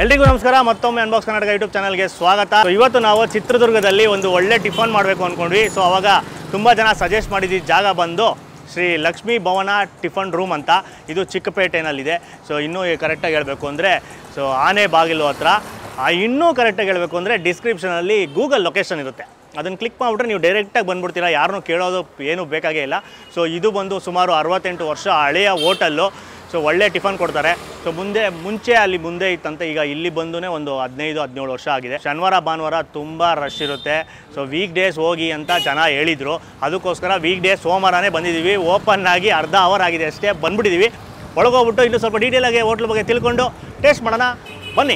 ಎಲ್ರಿಗೂ ನಮಸ್ಕಾರ ಮತ್ತೊಮ್ಮೆ ಅನ್ಬಾಕ್ಸ್ ಕರ್ನಾಟಕ ಯೂಟ್ಯೂಬ್ ಚಾನಲ್ಗೆ ಸ್ವಾಗತ So, ಇವತ್ತು ನಾವು ಚಿತ್ರದುರ್ಗದಲ್ಲಿ ಒಂದು ಒಳ್ಳೆ ಟಿಫನ್ ಮಾಡಬೇಕು ಅಂದ್ಕೊಂಡ್ವಿ ಸೊ ಅವಾಗ ತುಂಬ ಜನ ಸಜೆಸ್ಟ್ ಮಾಡಿದ ಜಾಗ ಬಂದು ಶ್ರೀ ಲಕ್ಷ್ಮೀ ಭವನ ಟಿಫನ್ ರೂಮ್ ಅಂತ ಇದು ಚಿಕ್ಕಪೇಟೆನಲ್ಲಿದೆ ಸೊ ಇನ್ನೂ ಕರೆಕ್ಟಾಗಿ ಹೇಳಬೇಕು ಅಂದರೆ ಸೊ ಆನೆ ಬಾಗಿಲು ಹತ್ರ ಆ, ಇನ್ನೂ ಕರೆಕ್ಟಾಗಿ ಹೇಳಬೇಕು ಅಂದರೆ ಡಿಸ್ಕ್ರಿಪ್ಷನಲ್ಲಿ ಗೂಗಲ್ ಲೊಕೇಶನ್ ಇರುತ್ತೆ ಅದನ್ನು ಕ್ಲಿಕ್ ಮಾಡಿಬಿಟ್ರೆ ನೀವು ಡೈರೆಕ್ಟಾಗಿ ಬಂದ್ಬಿಡ್ತೀರಾ ಯಾರನ್ನೂ ಕೇಳೋದು ಏನೂ ಬೇಕಾಗೇ ಇಲ್ಲ ಸೊ ಇದು ಬಂದು ಸುಮಾರು ಅರವತ್ತೆಂಟು ವರ್ಷ ಹಳೆಯ ಹೋಟಲ್ಲು ಸೊ ಒಳ್ಳೆ ಟಿಫನ್ ಕೊಡ್ತಾರೆ ಸೊ ಮುಂದೆ ಮುಂಚೆ ಅಲ್ಲಿ ಮುಂದೆ ಇತ್ತಂತೆ ಈಗ ಇಲ್ಲಿ ಬಂದು ಒಂದು ಹದಿನೈದು ಹದಿನೇಳು ವರ್ಷ ಆಗಿದೆ ಶನಿವಾರ ಭಾನುವಾರ ತುಂಬ ರಶ್ ಇರುತ್ತೆ ಸೊ ವೀಕ್ ಡೇಸ್ ಹೋಗಿ ಅಂತ ಜನ ಹೇಳಿದರು ಅದಕ್ಕೋಸ್ಕರ ವೀಕ್ ಡೇಸ್ ಸೋಮವಾರನೇ ಬಂದಿದ್ದೀವಿ ಓಪನ್ ಆಗಿ ಅರ್ಧ ಅವರ್ ಆಗಿದೆ ಅಷ್ಟೇ ಬಂದ್ಬಿಟ್ಟಿದ್ದೀವಿ ಒಳಗೋಗ್ಬಿಟ್ಟು ಇನ್ನೂ ಸ್ವಲ್ಪ ಡೀಟೇಲಾಗಿ ಹೋಟ್ಲ್ ಬಗ್ಗೆ ತಿಳ್ಕೊಂಡು ಟೇಸ್ಟ್ ಮಾಡೋಣ ಬನ್ನಿ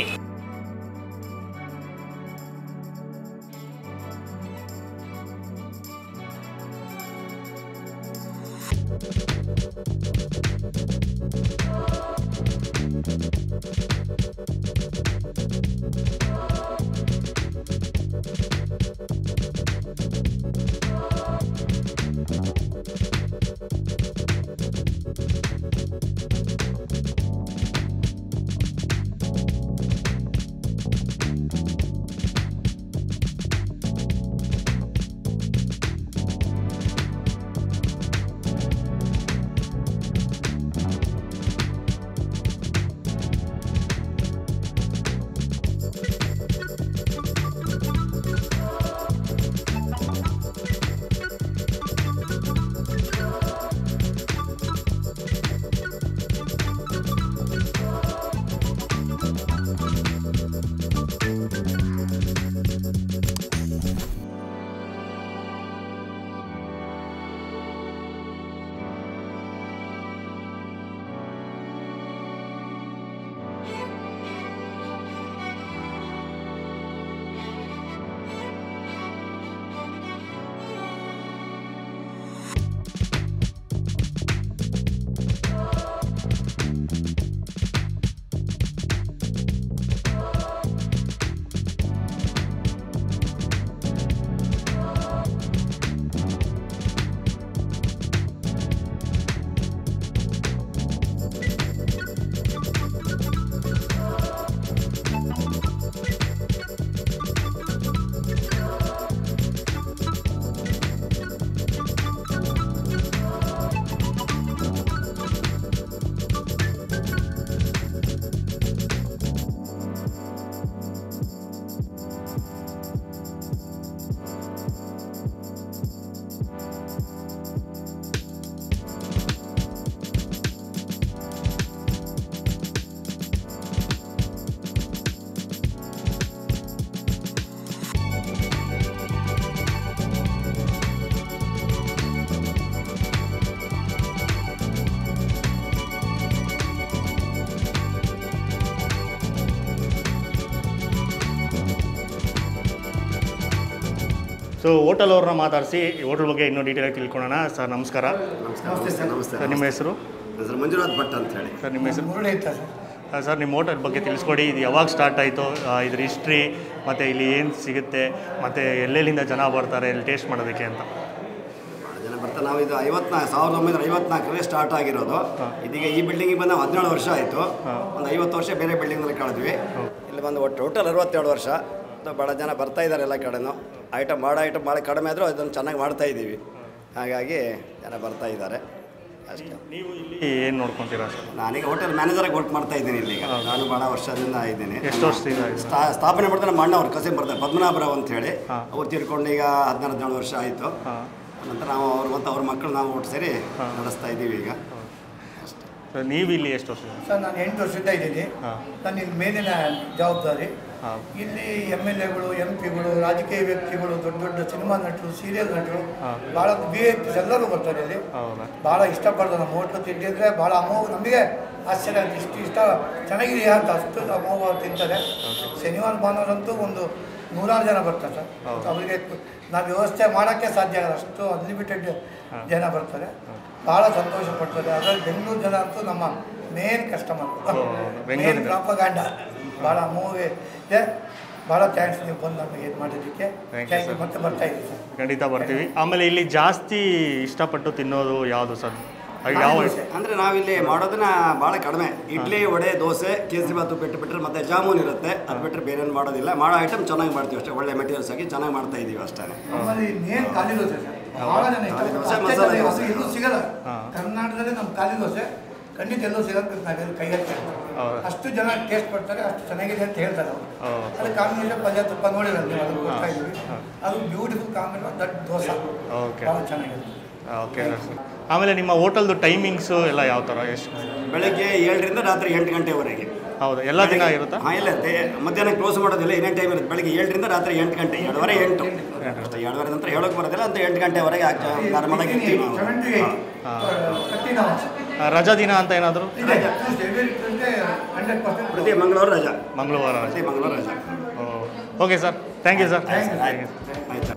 ಸೊ ಹೋಟೆಲ್ ಅವ್ರನ್ನ ಮಾತಾಡಿಸಿ ಹೋಟೆಲ್ ಬಗ್ಗೆ ಇನ್ನೂ ಡೀಟೇಲಾಗಿ ತಿಳ್ಕೊಳ್ಳೋಣ ಸರ್ ನಮಸ್ಕಾರ ನಮಸ್ತೆ ಸರ್ ನಮಸ್ತೆ ಸರ್ ನಿಮ್ಮ ಹೆಸರು ನನ್ನ ಹೆಸರು ಮಂಜುನಾಥ್ ಭಟ್ ಅಂತ ಹೇಳಿ ಸರ್ ನಿಮ್ಮ ಹೆಸರು ಮುರುಳಿ ಐತ ಸರ್ ಆ, ಸರ್ ನಿಮ್ಮ ಹೋಟೆಲ್ ಬಗ್ಗೆ ತಿಳಿಸ್ಕೊಡಿ ಇದು ಯಾವಾಗ ಸ್ಟಾರ್ಟ್ ಆಯಿತು ಇದ್ರ ಹಿಸ್ಟ್ರಿ ಮತ್ತು ಇಲ್ಲಿ ಏನು ಸಿಗುತ್ತೆ ಮತ್ತು ಎಲ್ಲೆಲ್ಲಿಂದ ಜನ ಬರ್ತಾರೆ ಇಲ್ಲಿ ಟೇಸ್ಟ್ ಮಾಡೋದಕ್ಕೆ ಅಂತ ಭಾಳ ಜನ ಬರ್ತಾರೆ ನಾವು ಇದು ಐವತ್ನಾಲ್ಕು ಸಾವಿರದ ಒಂಬೈನೂರ ಐವತ್ನಾಲ್ಕರಲ್ಲಿ ಸ್ಟಾರ್ಟ್ ಆಗಿರೋದು ಇದೀಗ ಈ ಬಿಲ್ಡಿಂಗಿಗೆ ಬಂದು ಹದಿನೇಳು ವರ್ಷ ಆಯಿತು ಒಂದು ಐವತ್ತು ವರ್ಷ ಬೇರೆ ಬಿಲ್ಡಿಂಗ್ನಲ್ಲಿ ಕಳೆದ್ವಿ ಇಲ್ಲಿ ಬಂದು ಒಟ್ಟು ಟೋಟಲ್ ಅರವತ್ತೇಳು ವರ್ಷ ಮತ್ತು ಭಾಳ ಜನ ಬರ್ತಾ ಇದ್ದಾರೆ ಎಲ್ಲ ಕಡೆನೂ ಐಟಮ್ ಮಾಡೋ ಐಟಮ್ ಭಾಳ ಕಡಿಮೆ ಆದರೂ ಅದನ್ನು ಚೆನ್ನಾಗಿ ಮಾಡ್ತಾ ಇದ್ದೀವಿ ಹಾಗಾಗಿ ಜನ ಬರ್ತಾ ಇದ್ದಾರೆ ಅಷ್ಟೇ ನೀವು ಇಲ್ಲಿ ಏನು ನೋಡ್ಕೊತೀರಾ ಸರ್ ನಾನೀಗ ಹೋಟೆಲ್ ಮ್ಯಾನೇಜರಾಗಿ ವರ್ಕ್ ಮಾಡ್ತಾ ಇದ್ದೀನಿ ಇಲ್ಲಿಗ ನಾನು ಭಾಳ ವರ್ಷದಿಂದ ಇದ್ದೀನಿ ಎಷ್ಟು ವರ್ಷದಿಂದ ಇದು? ಸ್ಥಾ ಸ್ಥಾಪನೆ ಮಾಡಿದ್ರೆ ನಮ್ಮ ಅಣ್ಣ ಅವ್ರು ಕಸಿನ್ ಬರ್ತಾರೆ ಪದ್ಮನಾಭರಾವ್ ಅಂತ ಹೇಳಿ ಹಾ. ಅವ್ರು ತೀರ್ಕೊಂಡು ಈಗ ಹದಿನಾರು ಹದಿನೇಳು ವರ್ಷ ಆಯಿತು ಹಾಂ ನಂತರ ನಾವು ಅವ್ರು ಮತ್ತು ಅವ್ರ ಮಕ್ಕಳು ನಾವು ಒಟ್ಟು ಸೇರಿ ನಡೆಸ್ತಾ ಇದ್ದೀವಿ ಈಗ ಅಷ್ಟೇ ಸರ್ ನೀವು ಇಲ್ಲಿ ಎಷ್ಟು ವರ್ಷ ಸರ್ ನಾನು ಎಂಟು ವರ್ಷದಿಂದ ಇದ್ದೀನಿ ಹಾಂ ನಾನು ಇಲ್ಲಿ ಮೇಲಿನ ಜವಾಬ್ದಾರಿ ಹಾಂ ಇಲ್ಲಿ ಎಮ್ ಎಲ್ ಎಗಳು ಎಂ ಪಿಗಳು ರಾಜಕೀಯ ವ್ಯಕ್ತಿಗಳು ದೊಡ್ಡ ದೊಡ್ಡ ಸಿನಿಮಾ ನಟರು ಸೀರಿಯಲ್ ನಟರು ಹಾ. ಭಾಳ ವಿ ಐ ಪಿಸ್ ಎಲ್ಲರೂ ಬರ್ತಾರೆ ಇಲ್ಲಿ ಹೌದಾ ಭಾಳ ಇಷ್ಟಪಡ್ತಾರೆ ನಮ್ಮ ಹೋಟ್ಲು ತಿಂಡಿ ಅಂದರೆ ಭಾಳ ಅಮೋಘ ನಮಗೆ ಆಶ್ಚರ್ಯ ಆಯ್ತು. ಇಷ್ಟು ಇಷ್ಟ ಚೆನ್ನಾಗಿದೆಯಾ ಅಂತ ಅಷ್ಟು ಅಮೋಘ ತಿಂತಾರೆ ಶನಿವಾರ ಭಾನುವಾರ ಅಂತೂ ಒಂದು ನೂರಾರು ಜನ ಬರ್ತಾರೆ ಸರ್ ಹೌದು. ಅವರಿಗೆ ನಾವು ವ್ಯವಸ್ಥೆ ಮಾಡೋಕ್ಕೆ ಸಾಧ್ಯ ಆಗಲ್ಲ ಅಷ್ಟು ಅನ್ಲಿಮಿಟೆಡ್ ಜನ ಬರ್ತಾರೆ ಭಾಳ ಸಂತೋಷ ಪಡ್ತಾರೆ ಅದರಲ್ಲಿ ಬೆಂಗಳೂರು ಜನ ಅಂತೂ ನಮ್ಮ ಮೇನ್ ಕಸ್ಟಮರ್ ಬೆಂಗಳೂರಿಂದ. ಮೇನ್ ಪ್ರಾಪಗಾಂಡ ಭಾಳ ಮೂವಿ ಇದೆ ಭಾಳ ಥ್ಯಾಂಕ್ಸ್ ನೀವು ಬಂದು ನಮಗೆ ಇದು ಮಾಡಿದ್ದಕ್ಕೆ Thank you, thank you sir. ಮತ್ತೆ ಬರ್ತಾ ಇದ್ದೀವಿ ಸರ್ ಖಂಡಿತ ಬರ್ತೀವಿ ಆಮೇಲೆ ಇಲ್ಲಿ ಜಾಸ್ತಿ ಇಷ್ಟಪಟ್ಟು ತಿನ್ನೋದು ಯಾವುದು ಸರ್ ಅದು ಯಾವ ದೋಸೆ. ಅಂದ್ರೆ ನಾವಿಲ್ಲಿ ಮಾಡೋದನ್ನ ಬಹಳ ಕಡಿಮೆ ಇಡ್ಲಿ ವಡೆ ದೋಸೆ ಕೇಸರಿ ಬಾತು ಬಿಟ್ಟು ಬಿಟ್ಟರೆ ಮತ್ತೆ ಜಾಮೂನ್ ಇರುತ್ತೆ ಅದು ಬಿಟ್ಟರೆ ಬೇರೆ ಏನು ಮಾಡೋದಿಲ್ಲ ಮಾಡೋ ಐಟಮ್ ಚೆನ್ನಾಗಿ ಮಾಡ್ತೀವಿ ಅಷ್ಟೇ ಒಳ್ಳೆ ಮೆಟೀರಿಯಲ್ಸ್ ಆಗಿ ಚೆನ್ನಾಗಿ ಮಾಡ್ತಾ ಇದೀವಿ ಅಷ್ಟೇ ನಮ್ಮಲ್ಲಿ ಮೇನ್ ಖಾಲಿ ದೋಸೆ ಸರ್ ಬಹಳ ಜನ ಖಾಲಿ ದೋಸೆ, ಇಷ್ಟಪಡ್ತಾರೆ. ಮಸಾಲೆ ಅಷ್ಟೇ ದೋಸೆ. ಎಲ್ಲೂ ಸಿಗಲ್ಲ ಹಾ. ಕರ್ನಾಟಕದಲ್ಲಿ ನಮ್ಮ ಖಾಲಿ ದೋಸೆ ಖಂಡಿತ ಎಲ್ಲೂ ಸಿಗಕ್ಕೆ ನಾವೆಲ್ಲ ಕೈ ಹಾಕ್ತೀವಿ ಹೌದು. ಅಷ್ಟು ಜನ ಟೇಸ್ಟ್ ಪಡ್ತಾರೆ ಅಷ್ಟು ಚೆನ್ನಾಗಿದೆ ಅಂತ ಹೇಳ್ತಾರೆ ಅವರು ಹೌದು. ಅದು ಕಾಂಬಿನೇಷನ್ ಪಲ್ಯ ತುಪ್ಪ ನೋಡಿರಲ್ಲ ನೀವು ಅದನ್ನು ಕೊಡ್ತಾ ಇದ್ದೀವಿ ಅದು beautiful combination that dosa okay ಭಾಳ ಚೆನ್ನಾಗಿದೆ ಓಕೆ ಆಮೇಲೆ ನಿಮ್ಮ ಹೋಟೆಲ್ದು ಟೈಮಿಂಗ್ಸು ಎಲ್ಲ ಯಾವ ಥರ ಎಷ್ಟು ಬೆಳಗ್ಗೆ ಏಳರಿಂದ ರಾತ್ರಿ ಎಂಟು ಗಂಟೆವರೆಗೆ ಹೌದು ಎಲ್ಲ ದಿನ ಇರುತ್ತಾ ಹಾಂ ಇಲ್ಲ ದೇ- ಮಧ್ಯಾಹ್ನ ಕ್ಲೋಸ್ ಮಾಡೋದಿಲ್ಲ ಇನ್ನೇನು ಟೈಮ್ ಇರುತ್ತೆ ಬೆಳಗ್ಗೆ ಏಳರಿಂದ ರಾತ್ರಿ ಎಂಟು ಗಂಟೆ ಎರಡುವರೆ ಎಂಟು ಅಷ್ಟೇ ಎರಡುವರೆ ನಂತರ ಹೇಳೋಕೆ ಬರೋದಿಲ್ಲ ಅಂತ ಎಂಟು ಗಂಟೆವರೆಗೆ ನಾರ್ಮಲ್ ಆಗಿ ಇರ್ತೀವಿ ನಾವು seven to eight thirteen hours ಆ, ರಜಾ ದಿನ ಅಂತ ಏನಾದರೂ ಇದೆ Tuesday every Tuesday hundred percent ಪ್ರತಿ ಮಂಗಳವಾರ ರಜಾ ಮಂಗಳವಾರ ರಜೆ ಪ್ರತಿ ಮಂಗಳವಾರ ರಜಾ okay sir thank you sir Thank you. ಆಯ್ತಾ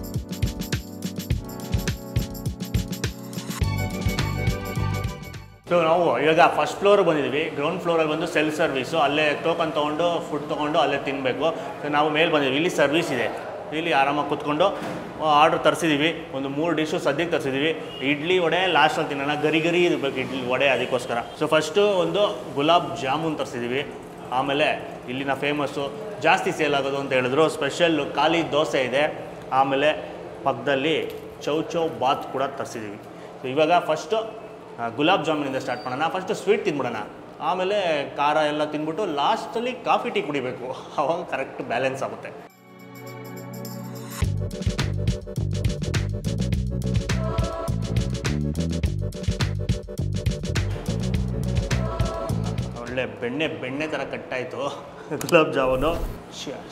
ಸೊ ನಾವು ಇವಾಗ ಫಸ್ಟ್ ಫ್ಲೋರ್ ಬಂದಿದ್ದೀವಿ ಗ್ರೌಂಡ್ ಫ್ಲೋರಲ್ಲಿ ಬಂದು ಸೆಲ್ಫ್ ಸರ್ವಿಸು ಅಲ್ಲೇ ಟೋಕನ್ ತೊಗೊಂಡು ಫುಡ್ ತೊಗೊಂಡು ಅಲ್ಲೇ ತಿನ್ನಬೇಕು ಸೊ ನಾವು ಮೇಲೆ ಬಂದಿದ್ದೀವಿ ಇಲ್ಲಿ ಸರ್ವಿಸ್ ಇದೆ ಇಲ್ಲಿ ಆರಾಮಾಗಿ ಕೂತ್ಕೊಂಡು ಆರ್ಡ್ರ್ ತರಿಸಿದ್ದೀವಿ ಒಂದು ಮೂರು ಡಿಶ್ಶು ಸದ್ಯಕ್ಕೆ ತರಿಸಿದ್ದೀವಿ ಇಡ್ಲಿ ವಡೆ ಲಾಸ್ಟಲ್ಲಿ ತಿನ್ನೋಣ ಗರಿ ಗರಿ ಇರಬೇಕು ಇಡ್ಲಿ ವಡೆ ಅದಕ್ಕೋಸ್ಕರ ಸೊ ಫಸ್ಟು ಒಂದು ಗುಲಾಬ್ ಜಾಮೂನ್ ತರಿಸಿದ್ದೀವಿ ಆಮೇಲೆ ಇಲ್ಲಿನ ಫೇಮಸ್ಸು ಜಾಸ್ತಿ ಸೇಲ್ ಆಗೋದು ಅಂತ ಹೇಳಿದ್ರು ಸ್ಪೆಷಲ್ ಖಾಲಿ ದೋಸೆ ಇದೆ ಆಮೇಲೆ ಪಕ್ಕದಲ್ಲಿ ಚೌ ಚೌ ಬಾತ್ ಕೂಡ ತರಿಸಿದ್ದೀವಿ ಸೊ ಇವಾಗ ಫಸ್ಟು ಆ, ಗುಲಾಬ್ ಜಾಮೂನಿಂದ ಸ್ಟಾರ್ಟ್ ಮಾಡೋಣ ಫಸ್ಟ್ ಸ್ವೀಟ್ ತಿನ್ಬಿಡೋಣ ಆಮೇಲೆ ಖಾರ ಎಲ್ಲ ತಿಂದ್ಬಿಟ್ಟು ಲಾಸ್ಟಲ್ಲಿ ಕಾಫಿ ಟೀ ಕುಡಿಬೇಕು ಅವಾಗ ಕರೆಕ್ಟ್ ಬ್ಯಾಲೆನ್ಸ್ ಆಗುತ್ತೆ ಒಳ್ಳೆ ಬೆಣ್ಣೆ ಬೆಣ್ಣೆ ಥರ ಕಟ್ಟಾಯಿತು ಗುಲಾಬ್ ಜಾಮೂನು Cheers.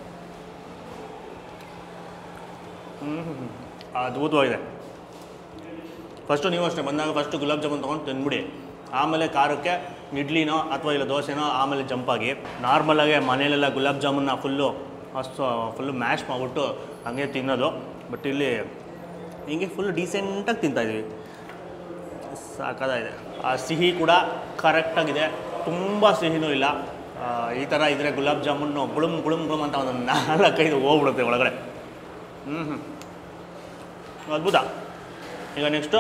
ಹ್ಮ್ ಅದ್ಭುತವಾಗಿದೆ ಫಸ್ಟು ನೀವು ಅಷ್ಟೇ ಬಂದಾಗ ಫಸ್ಟು ಗುಲಾಬ್ ಜಾಮೂನ್ ತೊಗೊಂಡು ತಿಂದ್ಬಿಡಿ ಆಮೇಲೆ ಖಾರಕ್ಕೆ ಇಡ್ಲಿನೋ ಅಥವಾ ಇಲ್ಲ ದೋಸೆನೋ ಆಮೇಲೆ ಜಂಪಾಗಿ ನಾರ್ಮಲಾಗೆ ಮನೇಲೆಲ್ಲ ಗುಲಾಬ್ ಜಾಮೂನ್ನ ಫುಲ್ಲು ಅಷ್ಟು ಫುಲ್ಲು ಮ್ಯಾಶ್ ಮಾಡಿಬಿಟ್ಟು ಹಂಗೆ ತಿನ್ನೋದು ಬಟ್ ಇಲ್ಲಿ ಹಿಂಗೆ ಫುಲ್ ಡೀಸೆಂಟಾಗಿ ತಿಂತಾಯಿದ್ದೀವಿ ಸಾಕಾಗಿದೆ ಆ ಸಿಹಿ ಕೂಡ ಕರೆಕ್ಟಾಗಿದೆ ತುಂಬ ಸಿಹಿನೂ ಇಲ್ಲ ಆ, ಈ ಥರ ಇದ್ದರೆ ಗುಲಾಬ್ ಜಾಮೂನು ಗುಳುಮ್ ಗುಳುಮ್ ಗುಳುಮ್ ಅಂತ ಒಂದು ನಾಲ್ಕೈದು ಹೋಗ್ಬಿಡುತ್ತೆ ಒಳಗಡೆ ಹ್ಞೂ ಹ್ಞೂ ಅದ್ಭುತ ಈಗ ನೆಕ್ಸ್ಟು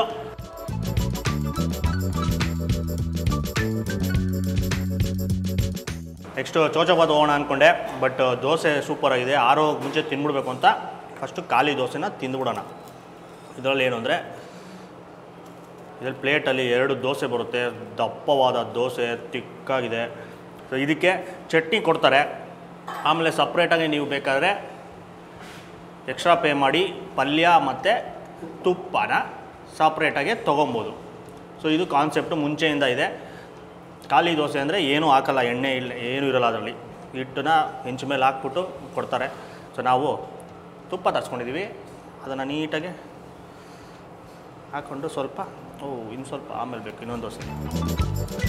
ನೆಕ್ಸ್ಟು ಚೋಚಪಾತ್ ಹೋಗೋಣ ಅಂದ್ಕೊಂಡೆ ಬಟ್ ದೋಸೆ ಸೂಪರ್ ಆಗಿದೆ ಆರೋ ಮುಂಚೆ ತಿನ್ಬಿಡ್ಬೇಕು ಅಂತ ಫಸ್ಟು ಖಾಲಿ ದೋಸೆನ ತಿಂದ್ಬಿಡೋಣ ಇದರಲ್ಲಿ ಏನು ಅಂದರೆ ಇದರಲ್ಲಿ ಪ್ಲೇಟಲ್ಲಿ ಎರಡು ದೋಸೆ ಬರುತ್ತೆ ದಪ್ಪವಾದ ದೋಸೆ ತಿಕ್ಕಾಗಿದೆ ಸೊ ಇದಕ್ಕೆ ಚಟ್ನಿ ಕೊಡ್ತಾರೆ ಆಮೇಲೆ ಸಪ್ರೇಟಾಗಿ ನೀವು ಬೇಕಾದರೆ ಎಕ್ಸ್ಟ್ರಾ ಪೇ ಮಾಡಿ ಪಲ್ಯ ಮತ್ತು ತುಪ್ಪನ ಸಪ್ರೇಟಾಗಿ ತೊಗೊಬೋದು ಸೊ ಇದು ಕಾನ್ಸೆಪ್ಟು ಮುಂಚೆಯಿಂದ ಇದೆ ಖಾಲಿ ದೋಸೆ ಅಂದರೆ ಏನೂ ಹಾಕಲ್ಲ ಎಣ್ಣೆ ಇಲ್ಲ ಏನೂ ಇರಲ್ಲ ಅದರಲ್ಲಿ ಹಿಟ್ಟನ್ನ ಹೆಂಚು ಮೇಲೆ ಹಾಕ್ಬಿಟ್ಟು ಕೊಡ್ತಾರೆ ಸೊ ನಾವು ತುಪ್ಪ ತರಿಸ್ಕೊಂಡಿದ್ದೀವಿ ಅದನ್ನು ನೀಟಾಗಿ ಹಾಕ್ಕೊಂಡು ಸ್ವಲ್ಪ ಓ ಇನ್ನು ಸ್ವಲ್ಪ ಆಮೇಲೆ ಬೇಕು ಇನ್ನೊಂದು ದೋಸೆ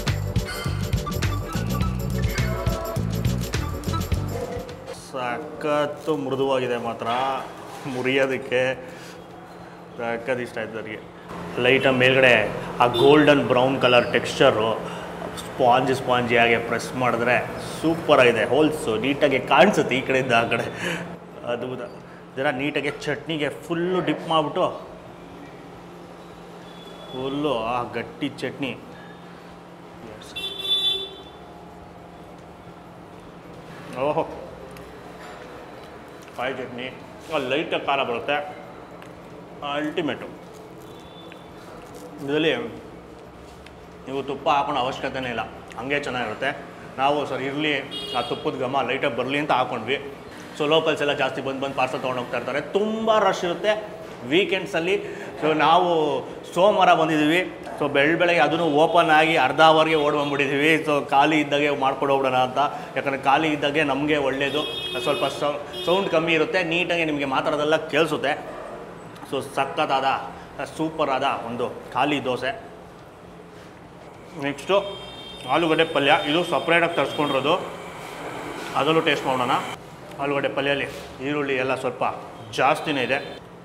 ಸಖತ್ತು ಮೃದುವಾಗಿದೆ ಮಾತ್ರ ಮುರಿಯೋದಕ್ಕೆ ಸಖತ್ ಇಷ್ಟ ಆಯ್ತು ನನಗೆ ಲೈಟ ಮೇಲ್ಗಡೆ ಆ golden brown colour texture sponge ಸ್ಪಾಂಜಿಯಾಗಿ ಪ್ರೆಸ್ ಮಾಡಿದ್ರೆ ಸೂಪರಾಗಿದೆ ಹೋಲ್ಸು ನೀಟಾಗಿ ಕಾಣಿಸುತ್ತೆ ಈ ಕಡೆಯಿಂದ ಆ ಕಡೆ ಅದ್ಭುತ ಇದರ ನೀಟಾಗಿ ಚಟ್ನಿಗೆ ಫುಲ್ಲು ಡಿಪ್ ಮಾಡಿಬಿಟ್ಟು ಫುಲ್ಲು ಆ ಗಟ್ಟಿ ಚಟ್ನಿ ಓಹೋ ಕಾಯಿ ಚಟ್ನಿ ಲೈಟಾಗಿ ಖಾರ ಬರುತ್ತೆ ಅಲ್ಟಿಮೇಟು ಇದರಲ್ಲಿ ನೀವು ತುಪ್ಪ ಹಾಕೋಣ ಅವಶ್ಯಕತೆನೇ ಇಲ್ಲ ಹಂಗೆ ಚೆನ್ನಾಗಿರುತ್ತೆ ನಾವು ಸರ್ ಇರಲಿ ಆ ತುಪ್ಪದ ಘಮ ಲೈಟಾಗಿ ಬರಲಿ ಅಂತ ಹಾಕೊಂಡ್ವಿ ಸೊ ಲೋಕಲ್ಸ್ ಎಲ್ಲ ಜಾಸ್ತಿ ಬಂದು ಬಂದು ಪಾರ್ಸಲ್ ತೊಗೊಂಡು ಹೋಗ್ತಾ ಇರ್ತಾರೆ ತುಂಬ ರಶ್ ಇರುತ್ತೆ ವೀಕೆಂಡ್ಸಲ್ಲಿ ಸೊ ನಾವು ಸೋಮವಾರ ಬಂದಿದ್ದೀವಿ ಸೊ ಬೆಳ ಬೆಳಗ್ಗೆ ಅದನ್ನು ಓಪನ್ ಆಗಿ ಅರ್ಧ ಅವರ್ಗೆ ಓಡ್ ಬಂದ್ಬಿಟ್ಟಿದ್ದೀವಿ ಸೊ ಖಾಲಿ ಇದ್ದಾಗೆ ಮಾಡ್ಕೊಂಡು ಹೋಗ್ಬಿಡೋಣ ಅಂತ ಯಾಕಂದರೆ ಖಾಲಿ ಇದ್ದಾಗೆ ನಮಗೆ ಒಳ್ಳೆಯದು ಸ್ವಲ್ಪ ಸೌಂಡ್ ಕಮ್ಮಿ ಇರುತ್ತೆ ನೀಟಾಗಿ ನಿಮಗೆ ಮಾತಾಡೋದೆಲ್ಲ ಕೇಳಿಸುತ್ತೆ ಸೊ ಸಖತ್ತಾದ ಸೂಪರ್ ಆದ ಒಂದು ಖಾಲಿ ದೋಸೆ ನೆಕ್ಸ್ಟು ಆಲೂಗಡ್ಡೆ ಪಲ್ಯ ಇದು ಸಪ್ರೇಟಾಗಿ ತರಿಸ್ಕೊಂಡಿರೋದು ಅದರಲ್ಲೂ ಟೇಸ್ಟ್ ಮಾಡೋಣ ಆಲೂಗಡ್ಡೆ ಪಲ್ಯಲ್ಲಿ ಈರುಳ್ಳಿ ಎಲ್ಲ ಸ್ವಲ್ಪ ಜಾಸ್ತಿನೇ ಇದೆ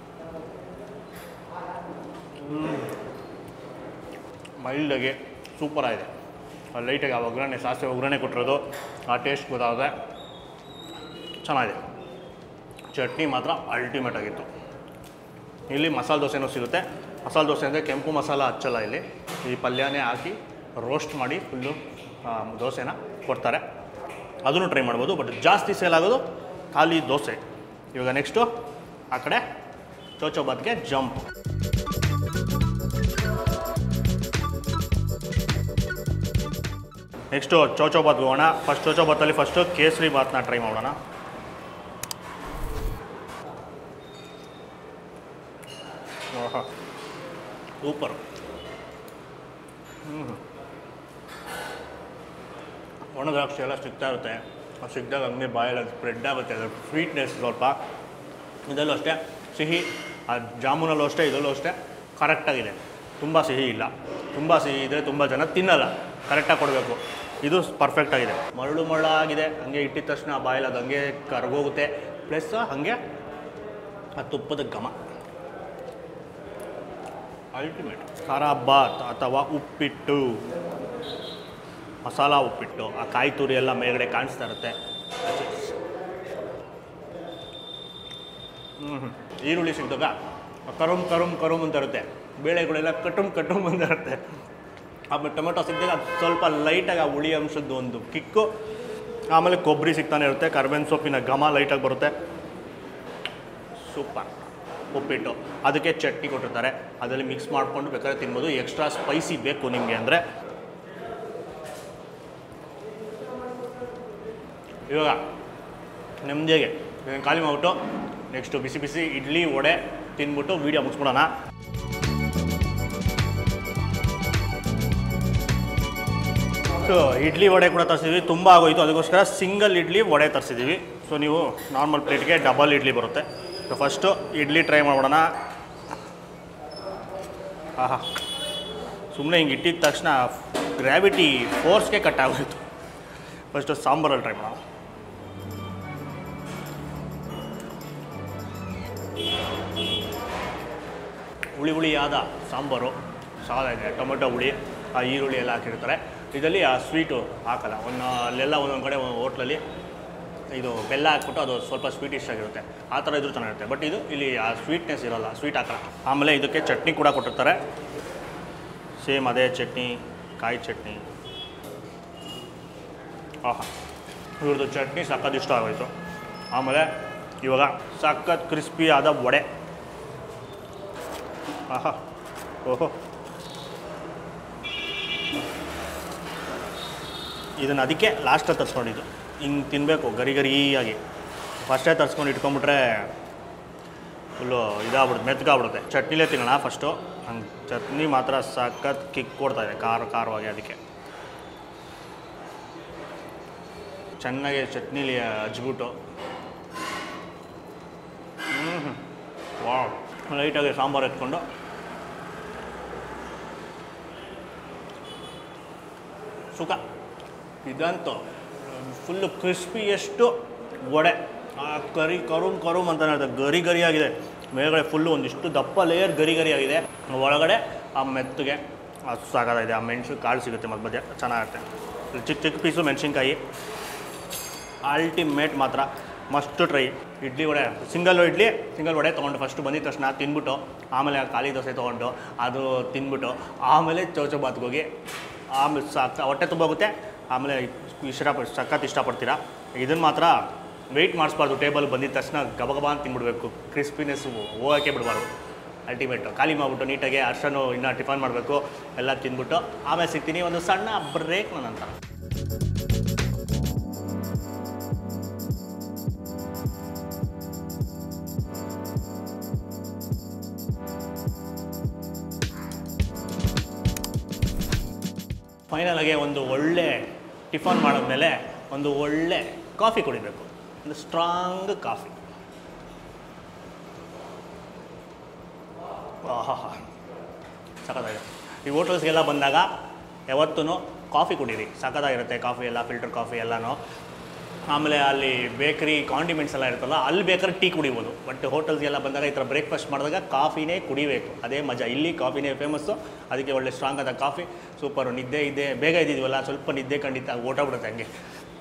ಮೈಲ್ಡಾಗಿ ಸೂಪರಾಗಿದೆ ಲೈಟಾಗಿ ಆ ಒಗ್ಗರಣೆ ಸಾಸಿವೆ ಒಗ್ಗರಣೆ ಕೊಟ್ಟಿರೋದು ಆ ಟೇಸ್ಟ್ ಗೊತ್ತಾಗುತ್ತೆ ಚೆನ್ನಾಗಿದೆ ಚಟ್ನಿ ಮಾತ್ರ ಅಲ್ಟಿಮೇಟ್ ಆಗಿತ್ತು ಇಲ್ಲಿ ಮಸಾಲೆ ದೋಸೆನೂ ಸಿಗುತ್ತೆ ಮಸಾಲೆ ದೋಸೆ ಅಂದರೆ ಕೆಂಪು ಮಸಾಲ ಹಚ್ಚಲ್ಲ ಇಲ್ಲಿ ಈ ಪಲ್ಯನೇ ಹಾಕಿ ರೋಸ್ಟ್ ಮಾಡಿ ಫುಲ್ಲು ದೋಸೆನ ಕೊಡ್ತಾರೆ ಅದನ್ನು ಟ್ರೈ ಮಾಡ್ಬೋದು ಬಟ್ ಜಾಸ್ತಿ ಸೇಲ್ ಆಗೋದು ಖಾಲಿ ದೋಸೆ ಇವಾಗ ನೆಕ್ಸ್ಟು ಆ ಕಡೆ ಚೋಚೋಬಾತ್ಗೆ ಜಂಪ್ ನೆಕ್ಸ್ಟು ಚೋಚೋಬಾತ್ಗೆ ಹೋಗೋಣ ಫಸ್ಟ್ ಚೋಚೋಬಾತಲ್ಲಿ ಫಸ್ಟು ಕೇಸರಿ ಬಾತ್ನ ಟ್ರೈ ಮಾಡೋಣ ಆಹಾ ಸೂಪರ್ ಹ್ಞೂ ಒಣ ದ್ರಾಕ್ಷಿ ಎಲ್ಲ ಸಿಗ್ತಾ ಇರುತ್ತೆ ಅದು ಸಿಕ್ಕಿದಾಗ ಹಂಗೆ ಬಾಯಲ್ಲಿ ಸ್ಪ್ರೆಡ್ ಆಗುತ್ತೆ ಅದರ ಸ್ವೀಟ್ನೆಸ್ ಸ್ವಲ್ಪ ಇದರಲ್ಲೂ ಅಷ್ಟೇ ಸಿಹಿ ಆ ಜಾಮೂನಲ್ಲೂ ಅಷ್ಟೇ ಇದರಲ್ಲೂ ಅಷ್ಟೇ ಕರೆಕ್ಟಾಗಿದೆ ತುಂಬ ಸಿಹಿ ಇಲ್ಲ ತುಂಬ ಸಿಹಿ ಇದ್ದರೆ ತುಂಬ ಜನ ತಿನ್ನಲ್ಲ ಕರೆಕ್ಟಾಗಿ ಕೊಡಬೇಕು ಇದು ಪರ್ಫೆಕ್ಟ್ ಆಗಿದೆ ಮರಳು ಮರಳಾಗಿದೆ ಹಂಗೆ ಇಟ್ಟಿದ ತಕ್ಷಣ ಆ ಬಾಯಲ್ಲಿ ಅದು ಹಂಗೆ ಕರ್ಗೋಗುತ್ತೆ ಪ್ಲಸ್ ಹಾಗೆ ಆ ತುಪ್ಪದ ಘಮ ಅಲ್ಟಿಮೇಟ್ ಖಾರ ಬಾತ್ ಅಥವಾ ಉಪ್ಪಿಟ್ಟು ಮಸಾಲ ಉಪ್ಪಿಟ್ಟು ಆ ಕಾಯಿ ತುರಿ ಎಲ್ಲ ಮೇಲ್ಗಡೆ ಕಾಣಿಸ್ತಾ ಇರುತ್ತೆ ಹ್ಞೂ ಈರುಳ್ಳಿ ಸಿಕ್ಕಿದಾಗ ಕರುಮ್ ಕರುಮ್ ಕರುಮ್ ಅಂತ ಇರುತ್ತೆ ಬೇಳೆಗಳೆಲ್ಲ ಕಟುಮ್ ಕಟುಮ್ ಅಂತ ಇರುತ್ತೆ ಆಮೇಲೆ ಟೊಮೆಟೊ ಸಿಕ್ಕಿದಾಗ ಅದು ಸ್ವಲ್ಪ ಲೈಟಾಗಿ ಆ ಹುಳಿ ಅಂಶದ್ದು ಒಂದು ಕಿಕ್ಕು ಆಮೇಲೆ ಕೊಬ್ಬರಿ ಸಿಗ್ತಾನೆ ಇರುತ್ತೆ ಕರ್ಬೇವಿನ ಸೊಪ್ಪಿನ ಘಮ ಲೈಟಾಗಿ ಬರುತ್ತೆ ಸೂಪರ್ ಉಪ್ಪಿಟ್ಟು ಅದಕ್ಕೆ ಚಟ್ನಿ ಕೊಟ್ಟಿರ್ತಾರೆ ಅದರಲ್ಲಿ ಮಿಕ್ಸ್ ಮಾಡ್ಕೊಂಡು ಬೇಕಾದ್ರೆ ತಿನ್ಬೋದು ಎಕ್ಸ್ಟ್ರಾ ಸ್ಪೈಸಿ ಬೇಕು ನಿಮಗೆ ಅಂದರೆ ಇವಾಗ ನೆಮ್ಮದಿಯಾಗೆ ಇದನ್ನ ಖಾಲಿ ಮಾಡ್ಬಿಟ್ಟು ನೆಕ್ಸ್ಟು ಬಿಸಿ ಬಿಸಿ ಇಡ್ಲಿ ವಡೆ ತಿಂದ್ಬಿಟ್ಟು ವೀಡಿಯೋ ಮುಗಿಸ್ಬಿಡೋಣ ಸೊ ಇಡ್ಲಿ ವಡೆ ಕೂಡ ತರಿಸಿದ್ವಿ ತುಂಬ ಆಗೋಯ್ತು ಅದಕ್ಕೋಸ್ಕರ ಸಿಂಗಲ್ ಇಡ್ಲಿ ವಡೆ ತರಿಸಿದ್ದೀವಿ ಸೊ ನೀವು ನಾರ್ಮಲ್ ಪ್ಲೇಟ್ಗೆ ಡಬಲ್ ಇಡ್ಲಿ ಬರುತ್ತೆ ಸೊ ಫಸ್ಟು ಇಡ್ಲಿ ಟ್ರೈ ಮಾಡೋಣ ಆಹಾ ಸುಮ್ಮನೆ ಹಿಂಗೆ ಇಟ್ಟಿದ ತಕ್ಷಣ ಗ್ರಾವಿಟಿ ಫೋರ್ಸ್ಗೆ ಕಟ್ ಆಗೋಯ್ತು ಫಸ್ಟು ಸಾಂಬಾರಲ್ಲಿ ಟ್ರೈ ಮಾಡೋಣ ಹುಳಿ ಹುಳಿಯಾದ ಸಾಂಬಾರು ಸಾಲಾಗಿದೆ ಟೊಮೆಟೊ ಹುಳಿ ಆ ಈರುಳ್ಳಿ ಎಲ್ಲ ಹಾಕಿರ್ತಾರೆ ಇದರಲ್ಲಿ ಆ ಸ್ವೀಟು ಹಾಕಲ್ಲ ಒಂದು ಅಲ್ಲೆಲ್ಲ ಒಂದೊಂದು ಕಡೆ ಹೋಟ್ಲಲ್ಲಿ ಇದು ಬೆಲ್ಲ ಹಾಕ್ಬಿಟ್ಟು ಅದು ಸ್ವಲ್ಪ ಸ್ವೀಟಿಶ್ ಆಗಿರುತ್ತೆ ಆ ಥರ ಇದ್ರೂ ಚೆನ್ನಾಗಿರುತ್ತೆ ಬಟ್ ಇದು ಇಲ್ಲಿ ಆ ಸ್ವೀಟ್ನೆಸ್ ಇರೋಲ್ಲ ಸ್ವೀಟ್ ಹಾಕಲ್ಲ ಆಮೇಲೆ ಇದಕ್ಕೆ ಚಟ್ನಿ ಕೂಡ ಕೊಟ್ಟಿರ್ತಾರೆ ಸೇಮ್ ಅದೇ ಚಟ್ನಿ ಕಾಯಿ ಚಟ್ನಿ ಆಹಾ ಇವ್ರದ್ದು ಚಟ್ನಿ ಸಖತ್ ಇಷ್ಟ ಆಗೋಯ್ತು ಆಮೇಲೆ ಇವಾಗ ಸಖತ್ ಕ್ರಿಸ್ಪಿ ಆದ ವಡೆ ಆಹಾ ಓಹೋ ಇದನ್ನು ಅದಕ್ಕೆ ಲಾಸ್ಟಲ್ಲಿ ತರಿಸ್ಕೊಂಡಿದ್ದು ಹಿಂಗೆ ತಿನ್ನಬೇಕು ಗರಿ ಗರಿಯಾಗಿ ಫಸ್ಟೇ ತರಿಸ್ಕೊಂಡು ಇಟ್ಕೊಂಬಿಟ್ರೆ ಫುಲ್ಲು ಇದಾಗ್ಬಿಡುತ್ತೆ ಮೆತ್ತಗಾಗ್ಬಿಡುತ್ತೆ ಚಟ್ನಿಲೇ ತಿನ್ನೋಣ ಫಸ್ಟು ಹಂಗೆ ಚಟ್ನಿ ಮಾತ್ರ ಸಖತ್ ಕಿಕ್ ಕೊಡ್ತಾ ಇದೆ ಖಾರ ಖಾರವಾಗಿ ಅದಕ್ಕೆ ಚೆನ್ನಾಗಿ ಚಟ್ನಿಲಿ ಹಚ್ಬಿಟ್ಟು ಹ್ಞೂ ವಾವ್ ಲೈಟಾಗಿ ಸಾಂಬಾರು ಎತ್ಕೊಂಡು ಸುಖ ಇದಂತೂ ಫುಲ್ಲು ಕ್ರಿಸ್ಪಿಯಷ್ಟು ವಡೆ ಆ ಕರಿ ಕರುಮ್ ಕರುಮ್ ಅಂತ ಹೇಳ್ತಾರೆ ಗರಿ ಗರಿಯಾಗಿದೆ ಮೇಲ್ಗಡೆ ಫುಲ್ಲು ಒಂದಿಷ್ಟು ದಪ್ಪ ಲೇಯರ್ ಗರಿ ಗರಿಯಾಗಿದೆ ಒಳಗಡೆ ಆ ಮೆತ್ತಗೆ ಅದು ಸಾಕಾಗಿದೆ ಆ ಮೆಣಸು ಕಾಳು ಸಿಗುತ್ತೆ ಮಧ್ಯ ಮಧ್ಯೆ ಚೆನ್ನಾಗಿರುತ್ತೆ ಇಲ್ಲಿ ಚಿಕ್ಕ ಚಿಕ್ಕ ಪೀಸು ಮೆಣಸಿನ್ಕಾಯಿ ಅಲ್ಟಿಮೇಟ್ ಮಾತ್ರ must try idli vada single idli single vada ತೊಗೊಂಡು ಫಸ್ಟ್ ಬಂದಿದ ತಕ್ಷಣ ತಿಂದ್ಬಿಟ್ಟು ಆಮೇಲೆ ಆ ಖಾಲಿ ದೋಸೆ ತೊಗೊಂಡು ಅದು ತಿಂದ್ಬಿಟ್ಟು ಆಮೇಲೆ ಚೌಚೌಬಾತ್ಗೆ ಹೋಗಿ ಆಮೇಲೆ ಸಾಕ ಹೊಟ್ಟೆ ತುಂಬ ಹೋಗುತ್ತೆ ಆಮೇಲೆ ಇಷ್ಟಪಟ್ಟು ಸಖತ್ ಇಷ್ಟಪಡ್ತೀರಾ ಇದನ್ನು ಮಾತ್ರ ವೆಯ್ಟ್ ಮಾಡಿಸ್ಬಾರ್ದು ಟೇಬಲ್ ಬಂದಿದ ತಕ್ಷಣ ಗಬಗಬ ಅಂತ ತಿನ್ಬಿಡ್ಬೇಕು ಕ್ರಿಸ್ಪಿನೆಸ್ಸು ಹೋಗೋಕ್ಕೆ ಬಿಡಬಾರ್ದು ಅಲ್ಟಿಮೇಟು ಖಾಲಿ ಮಾಡಿಬಿಟ್ಟು ನೀಟಾಗಿ ಅರ್ಶನು ಇನ್ನೂ ಟಿಫನ್ ಮಾಡಬೇಕು ಎಲ್ಲ ತಿಂದ್ಬಿಟ್ಟು ಆಮೇಲೆ ಸಿಗ್ತೀನಿ ಒಂದು ಸಣ್ಣ ಬ್ರೇಕ್ ನಂತರ ಫೈನಲಾಗಿ ಒಂದು ಒಳ್ಳೆ ಟಿಫನ್ ಮಾಡಿದ್ಮೇಲೆ ಒಂದು ಒಳ್ಳೆ ಕಾಫಿ ಕುಡಿಬೇಕು ಒಂದು ಸ್ಟ್ರಾಂಗ್ ಕಾಫಿ ಆಹಾ ಸಖತ್ತಾಗಿದೆ ಈ ಹೋಟೆಲ್ಸ್ಗೆಲ್ಲ ಬಂದಾಗ ಯಾವತ್ತೂ ಕಾಫಿ ಕುಡೀರಿ ಸಖತ್ತಾಗಿರುತ್ತೆ ಕಾಫಿ ಎಲ್ಲ ಫಿಲ್ಟರ್ ಕಾಫಿ ಎಲ್ಲನೂ ಆಮೇಲೆ ಅಲ್ಲಿ ಬೇಕರಿ ಕಾಂಡಿಮೆಂಟ್ಸ್ ಎಲ್ಲ ಇರುತ್ತಲ್ಲ ಅಲ್ಲಿ ಬೇಕಾದ್ರೆ ಟೀ ಕುಡಿಬೋದು ಬಟ್ ಹೋಟೆಲ್ಸ್ಗೆಲ್ಲ ಬಂದಾಗ ಈ ಥರ ಬ್ರೇಕ್ಫಾಸ್ಟ್ ಮಾಡಿದಾಗ ಕಾಫಿನೇ ಕುಡಿಬೇಕು ಅದೇ ಮಜಾ ಇಲ್ಲಿ ಕಾಫಿನೇ ಫೇಮಸ್ಸು ಅದಕ್ಕೆ ಒಳ್ಳೆ ಸ್ಟ್ರಾಂಗ್ ಆದ ಕಾಫಿ ಸೂಪರು ನಿದ್ದೆ ಇದೆ ಬೇಗ ಇದ್ದಿದ್ವಲ್ಲ ಸ್ವಲ್ಪ ನಿದ್ದೆ ಖಂಡಿತ ಓಟೋಗ್ಬಿಡುತ್ತೆ ಹಂಗೆ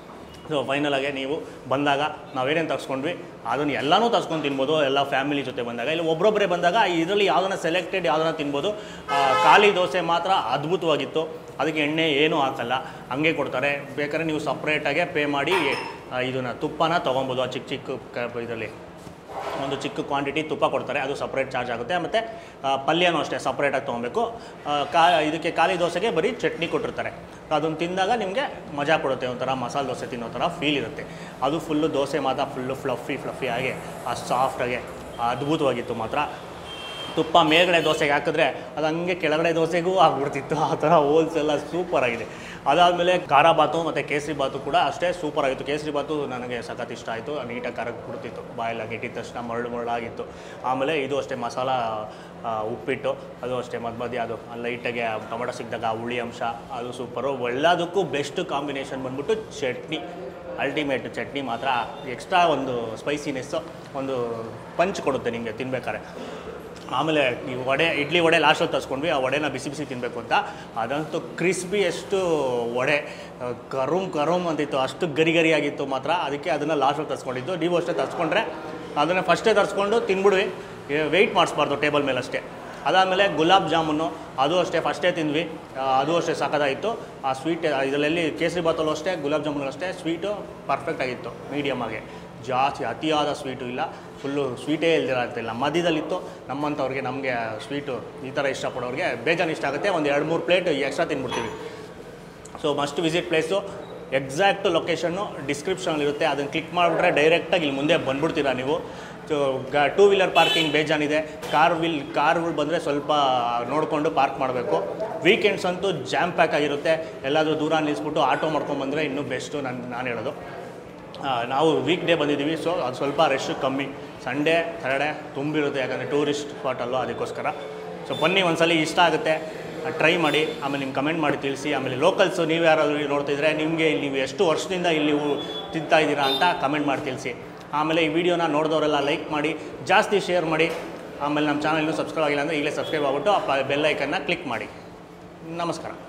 ಸೊ ಫೈನಲಾಗೆ ನೀವು ಬಂದಾಗ ನಾವೇನೇನು ತರಿಸ್ಕೊಂಡ್ವಿ ಅದನ್ನು ಎಲ್ಲನೂ ತರ್ಸ್ಕೊಂಡು ತಿನ್ಬೋದು ಎಲ್ಲ ಫ್ಯಾಮಿಲಿ ಜೊತೆ ಬಂದಾಗ ಇಲ್ಲಿ ಒಬ್ಬರೊಬ್ಬರೇ ಬಂದಾಗ ಇದರಲ್ಲಿ ಯಾವ್ದನ್ನ ಸೆಲೆಕ್ಟೆಡ್ ಯಾವ್ದನ್ನ ತಿನ್ಬೋದು ಆ, ಖಾಲಿ ದೋಸೆ ಮಾತ್ರ ಅದ್ಭುತವಾಗಿತ್ತು ಅದಕ್ಕೆ ಎಣ್ಣೆ ಏನೂ ಹಾಕಲ್ಲ ಹಂಗೆ ಕೊಡ್ತಾರೆ ಬೇಕಾದ್ರೆ ನೀವು ಸಪ್ರೇಟಾಗೆ ಪೇ ಮಾಡಿ ಆ, ಇದನ್ನ ತುಪ್ಪನ ತೊಗೊಬೋದು ಆ ಚಿಕ್ಕ ಚಿಕ್ಕ ಕ ಇದರಲ್ಲಿ ಒಂದು ಚಿಕ್ಕ ಕ್ವಾಂಟಿಟಿ ತುಪ್ಪ ಕೊಡ್ತಾರೆ ಅದು ಸಪ್ರೇಟ್ ಚಾರ್ಜ್ ಆಗುತ್ತೆ ಮತ್ತು ಪಲ್ಯನೂ ಅಷ್ಟೇ ಸಪ್ರೇಟಾಗಿ ತೊಗೊಬೇಕು ಆ, ಕಾ ಇದಕ್ಕೆ ಖಾಲಿ ದೋಸೆಗೆ ಬರೀ ಚಟ್ನಿ ಕೊಟ್ಟಿರ್ತಾರೆ ಅದನ್ನು ತಿಂದಾಗ ನಿಮಗೆ ಮಜಾ ಕೊಡುತ್ತೆ ಒಂಥರ ಮಸಾಲೆ ದೋಸೆ ತಿನ್ನೋ ಥರ ಫೀಲ್ ಇರುತ್ತೆ ಅದು ಫುಲ್ಲು ದೋಸೆ ಮಾತ್ರ ಫುಲ್ಲು ಫ್ಲಫಿ ಫ್ಲಫಿ ಆಗಿ ಆ ಸಾಫ್ಟಾಗಿ ಅದ್ಭುತವಾಗಿತ್ತು ಮಾತ್ರ ತುಪ್ಪ ಮೇಲ್ಗಡೆ ದೋಸೆಗೆ ಹಾಕಿದ್ರೆ ಅದು ಹಂಗೆ ಕೆಳಗಡೆ ದೋಸೆಗೂ ಆಗ್ಬಿಡ್ತಿತ್ತು ಆ ಥರ ಹೋಲ್ಸ್ ಎಲ್ಲ ಸೂಪರ್ ಆಗಿದೆ ಅದಾದಮೇಲೆ ಖಾರ ಬಾತು ಮತ್ತು ಕೇಸರಿ ಬಾತು ಕೂಡ ಅಷ್ಟೇ ಸೂಪರ್ ಆಗಿತ್ತು ಕೇಸರಿ ಬಾತು ನನಗೆ ಸಖತ್ ಇಷ್ಟ ಆಯಿತು ನೀಟಾಗಿ ಖಾರಕ್ಕೆ ಬಿಡ್ತಿತ್ತು ಬಾಯೆಲ್ಲ ಇಟ್ಟಿದ ತಕ್ಷಣ ಮರಳು ಮರಳಾಗಿತ್ತು ಆಮೇಲೆ ಇದು ಅಷ್ಟೇ ಮಸಾಲ ಆ, ಉಪ್ಪಿಟ್ಟು ಅದು ಅಷ್ಟೇ ಮಧ್ಯ ಮಧ್ಯ ಅದು ಲೈಟಾಗಿ ಟೊಮೆಟೊ ಸಿಕ್ಕಿದಾಗ ಆ ಹುಳಿ ಅಂಶ ಅದು ಸೂಪರು ಎಲ್ಲದಕ್ಕೂ ಬೆಸ್ಟ್ ಕಾಂಬಿನೇಷನ್ ಬಂದ್ಬಿಟ್ಟು ಚಟ್ನಿ ಅಲ್ಟಿಮೇಟ್ ಚಟ್ನಿ ಮಾತ್ರ ಎಕ್ಸ್ಟ್ರಾ ಒಂದು ಸ್ಪೈಸಿನೆಸ್ಸು ಒಂದು ಪಂಚ್ ಕೊಡುತ್ತೆ ನಿಮಗೆ ತಿನ್ಬೇಕಾದ್ರೆ ಆಮೇಲೆ ಈ ವಡೆ ಇಡ್ಲಿ ವಡೆ ಲಾಸ್ಟಲ್ಲಿ ತರಿಸ್ಕೊಂಡ್ವಿ ಆ ವಡೆನ ಬಿಸಿ ಬಿಸಿ ತಿನ್ನಬೇಕು ಅಂತ ಅದಂತೂ ಕ್ರಿಸ್ಪಿ ಎಷ್ಟು ವಡೆ ಆ, ಕರುಮ್ ಕರುಮ್ ಅಂತಿತ್ತು ಅಷ್ಟು ಗರಿ ಗರಿಯಾಗಿತ್ತು ಮಾತ್ರ ಅದಕ್ಕೆ ಅದನ್ನು ಲಾಸ್ಟಲ್ಲಿ ತರಿಸ್ಕೊಂಡಿದ್ದು ನೀವು ಅಷ್ಟೇ ತರಿಸ್ಕೊಂಡ್ರೆ ಅದನ್ನು ಫಸ್ಟೇ ತರಿಸ್ಕೊಂಡು ತಿನ್ಬಿಡ್ವಿ ವೆಯ್ಟ್ ಮಾಡಿಸ್ಬಾರ್ದು ಟೇಬಲ್ ಮೇಲೆ ಅಷ್ಟೇ ಅದಾದಮೇಲೆ ಗುಲಾಬ್ ಜಾಮೂನು ಅದು ಅಷ್ಟೇ ಫಸ್ಟೇ ತಿಂದ್ವಿ ಆ, ಅದು ಅಷ್ಟೇ ಸಖತ್ತಾಗಿತ್ತು ಆ ಸ್ವೀಟ್ ಇದರಲ್ಲಿ ಕೇಸರಿ ಬಾತಲ್ಲೂ ಅಷ್ಟೇ ಗುಲಾಬ್ ಜಾಮೂನು ಅಷ್ಟೇ ಸ್ವೀಟು ಪರ್ಫೆಕ್ಟ್ ಆಗಿತ್ತು ಮೀಡಿಯಮ್ ಆಗಿ ಜಾಸ್ತಿ ಅತಿಯಾದ ಸ್ವೀಟು ಇಲ್ಲ ಫುಲ್ಲು ಸ್ವೀಟೇ ಇಲ್ದಿರಂತಿಲ್ಲ ಮಧ್ಯದಲ್ಲಿತ್ತು ನಮ್ಮಂಥವ್ರಿಗೆ ನಮಗೆ ಸ್ವೀಟು ಈ ಥರ ಇಷ್ಟಪಡೋರಿಗೆ ಬೇಜಾನು ಇಷ್ಟ ಆಗುತ್ತೆ ಒಂದು ಎರಡು ಮೂರು ಪ್ಲೇಟ್ ಎಕ್ಸ್ಟ್ರಾ ತಿನ್ಬಿಡ್ತೀವಿ so must visit place exact location ಡಿಸ್ಕ್ರಿಪ್ಷನಲ್ಲಿರುತ್ತೆ ಅದನ್ನು ಕ್ಲಿಕ್ ಮಾಡಿಬಿಟ್ರೆ ಡೈರೆಕ್ಟಾಗಿ ಇಲ್ಲಿ ಮುಂದೆ ಬಂದ್ಬಿಡ್ತೀರಾ ನೀವು ಸೊ ಗಾ ಟೂ ವೀಲರ್ ಪಾರ್ಕಿಂಗ್ ಬೇಜಾನಿದೆ ಕಾರ್ ವಿಲ್ ಕಾರ್ಗಳು ಬಂದರೆ ಸ್ವಲ್ಪ ನೋಡಿಕೊಂಡು ಪಾರ್ಕ್ ಮಾಡಬೇಕು ವೀಕೆಂಡ್ಸ್ ಅಂತೂ ಜಾಮ್ ಪ್ಯಾಕ್ ಆಗಿರುತ್ತೆ ಎಲ್ಲಾದರೂ ದೂರ ನಿಲ್ಲಿಸ್ಬಿಟ್ಟು ಆಟೋ ಮಾಡ್ಕೊಂಬಂದರೆ ಇನ್ನೂ ಬೆಸ್ಟು ನಾನು ನಾನು ಹೇಳೋದು ಆ, ನಾವು ವೀಕ್ ಡೇ ಬಂದಿದ್ದೀವಿ ಸೊ ಅದು ಸ್ವಲ್ಪ ರಶ್ ಕಮ್ಮಿ ಸಂಡೇ ಥರ್ಡೇ ತುಂಬಿರುತ್ತೆ ಯಾಕಂದರೆ ಟೂರಿಸ್ಟ್ ಸ್ಪಾಟಲ್ಲೋ ಅದಕ್ಕೋಸ್ಕರ ಸೊ ಬನ್ನಿ ಒಂದ್ಸಲಿ ಇಷ್ಟ ಆಗುತ್ತೆ ಟ್ರೈ ಮಾಡಿ ಆಮೇಲೆ ನಿಮ್ಗೆ ಕಮೆಂಟ್ ಮಾಡಿ ತಿಳಿಸಿ ಆಮೇಲೆ ಲೋಕಲ್ಸು ನೀವು ಯಾರಾದರೂ ನೋಡ್ತಿದ್ರೆ ನಿಮಗೆ ಇಲ್ಲಿ ನೀವು ಎಷ್ಟು ವರ್ಷದಿಂದ ಇಲ್ಲಿ ಊ- ತಿಂತಾ ಇದ್ದೀರಾ ಅಂತ ಕಮೆಂಟ್ ಮಾಡಿ ತಿಳಿಸಿ ಆಮೇಲೆ ಈ ವಿಡಿಯೋನ ನೋಡಿದವರೆಲ್ಲ ಲೈಕ್ ಮಾಡಿ ಜಾಸ್ತಿ ಶೇರ್ ಮಾಡಿ ಆಮೇಲೆ ನಮ್ಮ ಚಾನಲ್ ಇನ್ನೂ ಸಬ್ಸ್ಕ್ರೈಬ್ ಆಗಿಲ್ಲ ಅಂದರೆ ಈಗಲೇ ಸಬ್ಸ್ಕ್ರೈಬ್ ಆಗ್ಬಿಟ್ಟು ಆ ಬೆಲ್ ಐಕನ್ನ ಕ್ಲಿಕ್ ಮಾಡಿ ನಮಸ್ಕಾರ